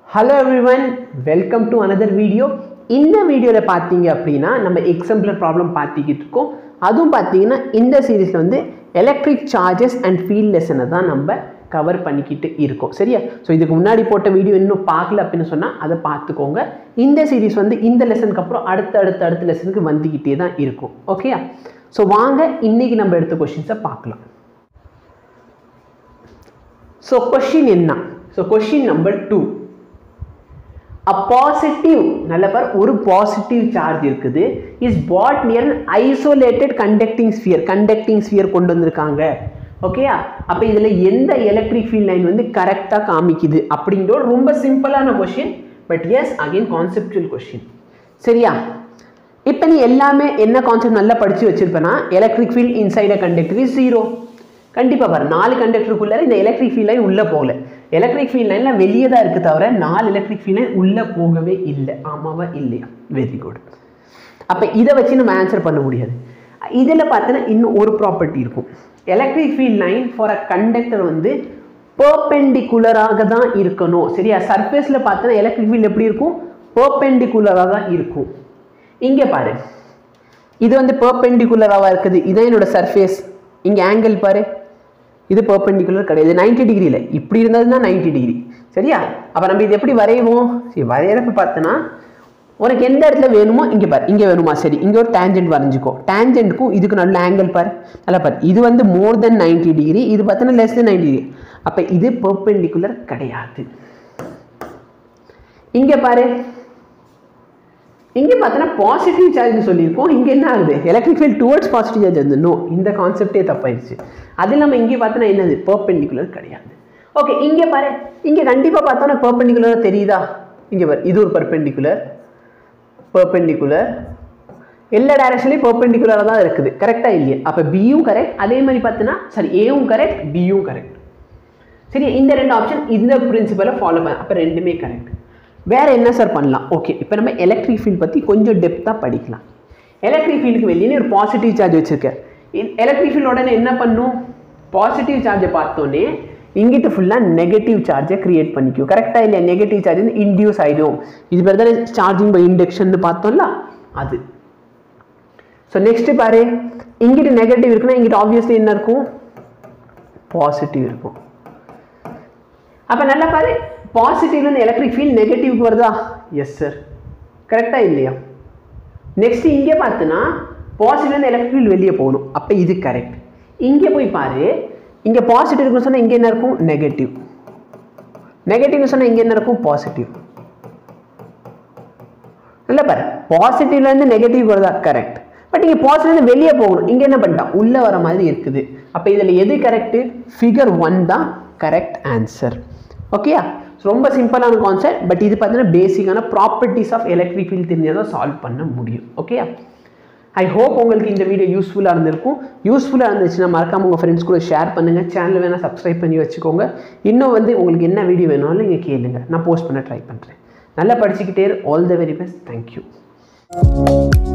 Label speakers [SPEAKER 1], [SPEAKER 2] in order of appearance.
[SPEAKER 1] hello everyone welcome to another video இந்த வீடியோவில் பார்த்தீங்க அப்படின்னா நம்ம எக்ஸாம்பிளர் ப்ராப்ளம் பார்த்துக்கிட்டு இருக்கோம் அதுவும் பார்த்தீங்கன்னா இந்த சீரீஸில் வந்து எலக்ட்ரிக் சார்ஜஸ் அண்ட் ஃபீல்ட் லெசனை தான் நம்ம கவர் பண்ணிக்கிட்டு இருக்கோம் சரியா ஸோ இதுக்கு முன்னாடி போட்ட வீடியோ இன்னும் பார்க்கல அப்படின்னு சொன்னால் அதை பார்த்துக்கோங்க இந்த சீரீஸ் வந்து இந்த லெசனுக்கு அப்புறம் அடுத்த அடுத்த அடுத்த லெசனுக்கு வந்துக்கிட்டே தான் இருக்கும் ஓகேயா ஸோ வாங்க இன்னைக்கு நம்ம எடுத்த கொஷின்ஸை பார்க்கலாம் ஸோ கொஷின் என்ன so question number two a positive நல்ல பார் ஒரு பாசிட்டிவ் சார்ஜ் இருக்குது is put near isolated conducting sphere conducting sphere கொண்டு வந்திருக்காங்க ஓகேயா அப்போ இதில் எந்த எலக்ட்ரிக் ஃபீல்ட் லைன் வந்து கரெக்டாக காமிக்குது அப்படிங்கிற ஒரு ரொம்ப சிம்பிளான question but yes again conceptual question சரியா இப்போ நீ எல்லாமே என்ன கான்செப்ட் நல்லா படித்து வச்சிருப்பேன்னா electric field inside a conductor is zero கண்டிப்பாக பாரு நாலு கண்டக்டருக்குள்ளே இந்த எலக்ட்ரிக் ஃபீல்ட் லைன் உள்ளே போகல எலக்ட்ரிக் ஃபீல்ட் லைனில் வெளியே தான் இருக்குது தவிர நாலு எலக்ட்ரிக் ஃபீல்ட் லைன் உள்ளே போகவே இல்லை ஆமாவா இல்லையா வெரி குட் அப்போ இதை வச்சு நம்ம ஆன்சர் பண்ண முடியாது இதில் பார்த்தோன்னா இன்னும் ஒரு ப்ராப்பர்ட்டி இருக்கும் electric field line for a conductor வந்து பர்பெண்டிகுலராக தான் இருக்கணும் சரியா சர்ஃபேஸில் பார்த்தோன்னா எலக்ட்ரிக் ஃபீல்ட் எப்படி இருக்கும் பர்பெண்டிகுலராக தான் இருக்கும் இங்கே பாரு இது வந்து பர்பெண்டிகுலராக இருக்குது இதான் என்னோட சர்ஃபேஸ் இங்கே ஆங்கிள் பாரு இது பர்பெண்டிகுலர் கிடையாது நைன்டி டிகிரியில் இப்படி இருந்ததுன்னா நைன்டி டிகிரி சரியா அப்போ நம்ம இது எப்படி வரைவோம் சரி வரைகிறப்ப பார்த்தோன்னா உனக்கு எந்த இடத்துல வேணுமோ இங்கே பாரு இங்கே வேணுமா சரி இங்கே ஒரு டேஞ்சென்ட் வரைஞ்சிக்கோ டேஞ்சென்ட்க்கும் இதுக்கு நல்ல ஆங்கிள் பாரு நல்லா பாரு இது வந்து மோர் தென் நைன்டி டிகிரி இது பார்த்தோன்னா லெஸ் தென் நைன்டி டிகிரி அப்போ இது பர்பெண்டிகுலர் கிடையாது இங்கே பாரு இங்கே பார்த்தோன்னா பாசிட்டிவ் சார்ஜ்னு சொல்லியிருக்கோம் இங்கே என்ன ஆகுது electric field towards positive charge வந்து நோ இந்த கான்செப்டே தப்பாயிடுச்சு அது இல்லாமல் இங்கே பார்த்தோன்னா என்னது பர்பெண்டிகுலர் கிடையாது ஓகே இங்கே பாரு இங்கே கண்டிப்பாக பார்த்தோன்னா பர்பெண்டிகுலராக தெரியுதா இங்கே பாரு இது ஒரு பர்பெண்டிகுலர் பர்பெண்டிகுலர் எல்லா டைரக்ஷன்லையும் பர்பெண்டிகுலராக தான் இருக்குது கரெக்டாக இல்லையா அப்போ பியும் கரெக்ட் அதே மாதிரி பார்த்தோன்னா சாரி ஏவும் கரெக்ட் பியும் கரெக்ட் சரி இந்த ரெண்டு ஆப்ஷன் இந்த பிரின்சிபலை ஃபாலோ பண்ண அப்போ ரெண்டுமே கரெக்ட் வேறு என்ன சார் பண்ணலாம் ஓகே இப்போ நம்ம எலக்ட்ரிக் ஃபீல்ட் பற்றி கொஞ்சம் டெப்த்தாக படிக்கலாம் எலக்ட்ரிக் ஃபீல்டுக்கு வெளியே ஒரு பாசிட்டிவ் சார்ஜ் வச்சுருக்கேன் எலக்ட்ரிக் ஃபீல்ட் உடனே என்ன பண்ணும் பாசிட்டிவ் சார்ஜை பார்த்தோன்னே இங்கிட்டு ஃபுல்லாக நெகட்டிவ் சார்ஜை கிரியேட் பண்ணிக்கும் கரெக்டாக இல்லையா நெகட்டிவ் சார்ஜ் வந்து இன்டியூஸ் ஆகிடும் இது பேர் தானே சார்ஜிங் பை இண்டக்ஷன் பார்த்தோம்ல அது ஸோ நெக்ஸ்ட்டு பாரு இங்கிட்டு நெகட்டிவ் இருக்குன்னா இங்கிட்டு ஆப்வியஸ்லி என்ன இருக்கும் பாசிட்டிவ் இருக்கும் அப்போ நல்லா பாரு பாசிட்டிவ்லேருந்து எலக்ட்ரிக் ஃபீல்ட் நெகட்டிவ்க்கு வருதா எஸ் சார் கரெக்டாக இல்லையா நெக்ஸ்ட் இங்கே பார்த்தோன்னா பாசிட்டிவ்லேருந்து எலக்ட்ரிக் ஃபீல்ட் வெளியே போகணும் அப்போ இது கரெக்ட் இங்கே போய் பாரு இங்கே பாசிட்டிவ் இருக்குன்னு சொன்னால் இங்கே என்ன இருக்கும் நெகட்டிவ் நெகட்டிவ்னு சொன்னால் இங்கே என்ன இருக்கும் பாசிட்டிவ் இல்லை பாரு பாசிட்டிவ்லேருந்து நெகட்டிவ் வருதா கரெக்ட் பட் இங்கே பாசிட்டிவ்லேருந்து வெளியே போகணும் இங்கே என்ன பண்ணிட்டான் உள்ளே வர மாதிரி இருக்குது அப்போ இதில் எது கரெக்டு ஃபிகர் ஒன் தான் கரெக்ட் ஆன்சர் ஓகேயா ரொம்ப சிம்பிளான கான்செப்ட் பட் இது பார்த்தீங்கன்னா பேசிக்கான ப்ராப்பர்ட்டிஸ் ஆஃப் எலக்ட்ரிக் ஃபீல்ட் தெரிஞ்சால் தான் சால்வ் பண்ண முடியும் ஓகேயா ஐ ஹோப் உங்களுக்கு இந்த வீடியோ யூஸ்ஃபுல்லாக இருந்திருக்கும் யூஸ்ஃபுல்லாக இருந்துச்சுன்னா மறக்காமல் உங்கள் ஃப்ரெண்ட்ஸ் கூட ஷேர் பண்ணுங்கள் சேனல் வேணால் சப்ஸ்கிரைப் பண்ணி வச்சுக்கோங்க இன்னும் வந்து உங்களுக்கு என்ன வீடியோ வேணாலும் நீங்கள் கேளுங்க நான் போஸ்ட் பண்ண ட்ரை பண்ணுறேன் நல்லா படிச்சுக்கிட்டே all the very best thank you